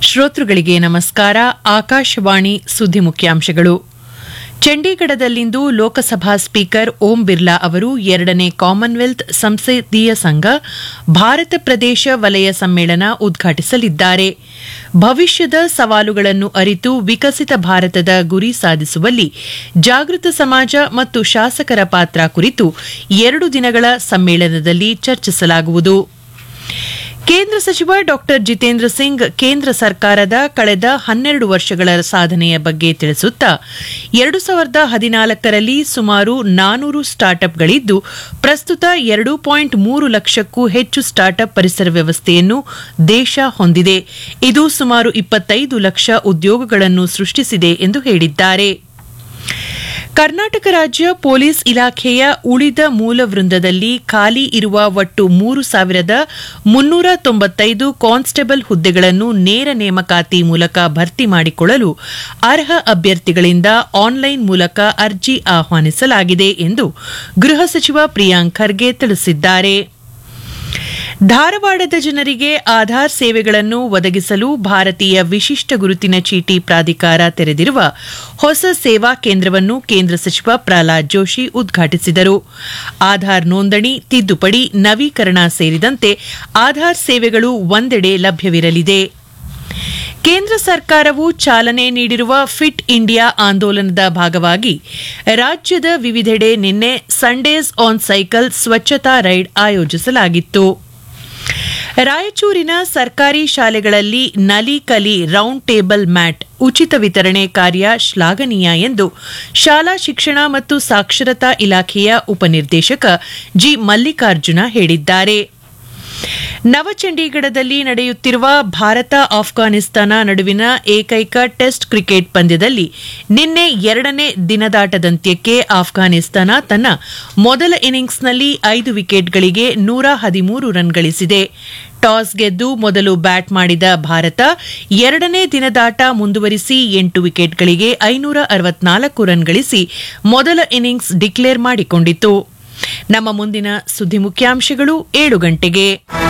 ಶ್ರೋತೃಗಳಿಗೆ ನಮಸ್ಕಾರ ಆಕಾಶವಾಣಿ ಸುದ್ದಿ ಮುಖ್ಯಾಂಶಗಳು ಚಂಡೀಗಢದಲ್ಲಿಂದು ಲೋಕಸಭಾ ಸ್ಪೀಕರ್ ಓಂ ಬಿರ್ಲಾ ಅವರು ಎರಡನೇ ಕಾಮನ್ವೆಲ್ತ್ ಸಂಸದೀಯ ಸಂಘ ಭಾರತ ಪ್ರದೇಶ ವಲಯ ಸಮ್ಮೇಳನ ಉದ್ಘಾಟಿಸಲಿದ್ದಾರೆ ಭವಿಷ್ಯದ ಸವಾಲುಗಳನ್ನು ಅರಿತು ವಿಕಸಿತ ಭಾರತದ ಗುರಿ ಸಾಧಿಸುವಲ್ಲಿ ಜಾಗೃತ ಸಮಾಜ ಮತ್ತು ಶಾಸಕರ ಪಾತ್ರ ಕುರಿತು ಎರಡು ದಿನಗಳ ಸಮ್ಮೇಳನದಲ್ಲಿ ಚರ್ಚಿಸಲಾಗುವುದು ಕೇಂದ್ರ ಸಚಿವ ಡಾ ಜಿತೇಂದ್ರ ಸಿಂಗ್ ಕೇಂದ್ರ ಸರ್ಕಾರದ ಕಳೆದ ಹನ್ನೆರಡು ವರ್ಷಗಳ ಸಾಧನೆಯ ಬಗ್ಗೆ ತಿಳಿಸುತ್ತಾ ಎರಡು ಸಾವಿರದ ಹದಿನಾಲ್ಕರಲ್ಲಿ ಸುಮಾರು ನಾನೂರು ಸ್ಟಾರ್ಟ್ಅಪ್ಗಳಿದ್ದು ಪ್ರಸ್ತುತ ಎರಡು ಪಾಯಿಂಟ್ ಮೂರು ಲಕ್ಷಕ್ಕೂ ಹೆಚ್ಚು ಸ್ಟಾರ್ಟ್ಅಪ್ ಪರಿಸರ ವ್ಯವಸ್ಥೆಯನ್ನು ದೇಶ ಹೊಂದಿದೆ ಇದು ಸುಮಾರು ಇಪ್ಪತ್ತೈದು ಲಕ್ಷ ಉದ್ಯೋಗಗಳನ್ನು ಸೃಷ್ಟಿಸಿದೆ ಎಂದು ಹೇಳಿದ್ದಾರೆ ಕರ್ನಾಟಕ ರಾಜ್ಯ ಪೊಲೀಸ್ ಇಲಾಖೆಯ ಉಳಿದ ಮೂಲ ವೃಂದದಲ್ಲಿ ಖಾಲಿ ಇರುವ ಒಟ್ಟು ಮೂರು ಸಾವಿರದ ಮುನ್ನೂರ ತೊಂಬತ್ತೈದು ಕಾನ್ಸ್ಟೇಬಲ್ ಹುದ್ದೆಗಳನ್ನು ನೇರ ನೇಮಕಾತಿ ಮೂಲಕ ಭರ್ತಿ ಮಾಡಿಕೊಳ್ಳಲು ಅರ್ಹ ಅಭ್ಯರ್ಥಿಗಳಿಂದ ಆನ್ಲೈನ್ ಮೂಲಕ ಅರ್ಜಿ ಆಹ್ವಾನಿಸಲಾಗಿದೆ ಎಂದು ಗೃಹ ಸಚಿವ ಪ್ರಿಯಾಂಕ್ ಖರ್ಗೆ ತಿಳಿಸಿದ್ದಾರೆ ಧಾರವಾಡದ ಜನರಿಗೆ ಆಧಾರ್ ಸೇವೆಗಳನ್ನು ಒದಗಿಸಲು ಭಾರತೀಯ ವಿಶಿಷ್ಟ ಗುರುತಿನ ಚೀಟಿ ಪ್ರಾಧಿಕಾರ ತೆರೆದಿರುವ ಹೊಸ ಸೇವಾ ಕೇಂದ್ರವನ್ನು ಕೇಂದ್ರ ಸಚಿವ ಪ್ರಹ್ಲಾದ್ ಜೋಶಿ ಉದ್ಘಾಟಿಸಿದರು ಆಧಾರ್ ನೋಂದಣಿ ತಿದ್ದುಪಡಿ ನವೀಕರಣ ಸೇರಿದಂತೆ ಆಧಾರ್ ಸೇವೆಗಳು ಒಂದೆಡೆ ಲಭ್ಯವಿರಲಿದೆ ಕೇಂದ್ರ ಸರ್ಕಾರವು ಚಾಲನೆ ನೀಡಿರುವ ಫಿಟ್ ಇಂಡಿಯಾ ಆಂದೋಲನದ ಭಾಗವಾಗಿ ರಾಜ್ಯದ ವಿವಿಧೆಡೆ ನಿನ್ನೆ ಸಂಡೇಸ್ ಆನ್ ಸೈಕಲ್ ಸ್ವಚ್ಛತಾ ರೈಡ್ ಆಯೋಜಿಸಲಾಗಿತ್ತು ರಾಯಚೂರಿನ ಸರ್ಕಾರಿ ಶಾಲೆಗಳಲ್ಲಿ ನಲಿ ಕಲಿ ರೌಂಡ್ ಟೇಬಲ್ ಮ್ಯಾಟ್ ಉಚಿತ ವಿತರಣೆ ಕಾರ್ಯ ಶ್ಲಾಘನೀಯ ಎಂದು ಶಾಲಾ ಶಿಕ್ಷಣ ಮತ್ತು ಸಾಕ್ಷರತಾ ಇಲಾಖೆಯ ಉಪನಿರ್ದೇಶಕ ಜಿ ಮಲ್ಲಿಕಾರ್ಜುನ ಹೇಳಿದ್ದಾರೆ ನವಚಂಡೀಗಢದಲ್ಲಿ ನಡೆಯುತ್ತಿರುವ ಭಾರತ ಆಫ್ಘಾನಿಸ್ತಾನ ನಡುವಿನ ಏಕೈಕ ಟೆಸ್ಟ್ ಕ್ರಿಕೆಟ್ ಪಂದ್ಯದಲ್ಲಿ ನಿನ್ನೆ ಎರಡನೇ ದಿನದಾಟದಂತ್ಯಕ್ಕೆ ಆಫ್ಘಾನಿಸ್ತಾನ ತನ್ನ ಮೊದಲ ಇನ್ನಿಂಗ್ಸ್ನಲ್ಲಿ ಐದು ವಿಕೆಟ್ಗಳಿಗೆ ನೂರ ಹದಿಮೂರು ರನ್ ಗಳಿಸಿದೆ ಟಾಸ್ ಗೆದ್ದು ಮೊದಲು ಬ್ಯಾಟ್ ಮಾಡಿದ ಭಾರತ ಎರಡನೇ ದಿನದಾಟ ಮುಂದುವರಿಸಿ ಎಂಟು ವಿಕೆಟ್ಗಳಿಗೆ ಐನೂರ ಅರವತ್ನಾಲ್ಕು ರನ್ ಗಳಿಸಿ ಮೊದಲ ಇನ್ನಿಂಗ್ಸ್ ಡಿಕ್ಲೇರ್ ಮಾಡಿಕೊಂಡಿತು ನಮ್ಮ ಮುಂದಿನ ಸುದ್ದಿ ಮುಖ್ಯಾಂಶಗಳು ಏಳು ಗಂಟೆಗೆ